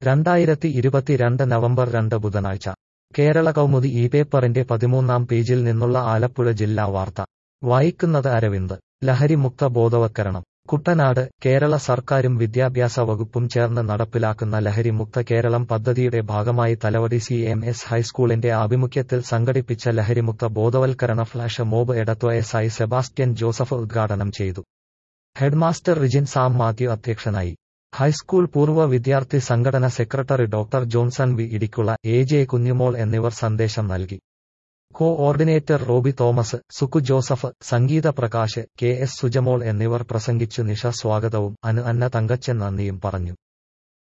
രണ്ടായിരത്തി ഇരുപത്തിരണ്ട് നവംബർ രണ്ട് ബുധനാഴ്ച കേരള കൗമുദി ഈ പേപ്പറിന്റെ പതിമൂന്നാം പേജിൽ നിന്നുള്ള ആലപ്പുഴ ജില്ലാ വാർത്ത വായിക്കുന്നത് അരവിന്ദ് ലഹരിമുക്ത ബോധവൽക്കരണം കുട്ടനാട് കേരള സർക്കാരും വിദ്യാഭ്യാസ വകുപ്പും ചേർന്ന് നടപ്പിലാക്കുന്ന ലഹരിമുക്ത കേരളം പദ്ധതിയുടെ ഭാഗമായി തലവടി സി എം എസ് ഹൈസ്കൂളിന്റെ ആഭിമുഖ്യത്തിൽ സംഘടിപ്പിച്ച ലഹരിമുക്ത ബോധവൽക്കരണ flash mob Edathua S I Sebastian Joseph ഉദ്ഘാടനം ചെയ്തു ഹെഡ്മാസ്റ്റർ റിജിൻ സാം മാത്യു അധ്യക്ഷനായി ഹൈസ്കൂൾ പൂർവ്വ വിദ്യാർത്ഥി സംഘടന secretary doctor Johnson V Idicula A J Kunjumol എന്നിവർ സന്ദേശം നൽകി coordinator Roby Thomas Sukku Joseph Sangeetha Prakash K S Sujamol എന്നിവർ പ്രസംഗിച്ചു നിഷ സ്വാഗതവും അനു അന്ന തങ്കച്ചൻ നന്ദിയും പറഞ്ഞു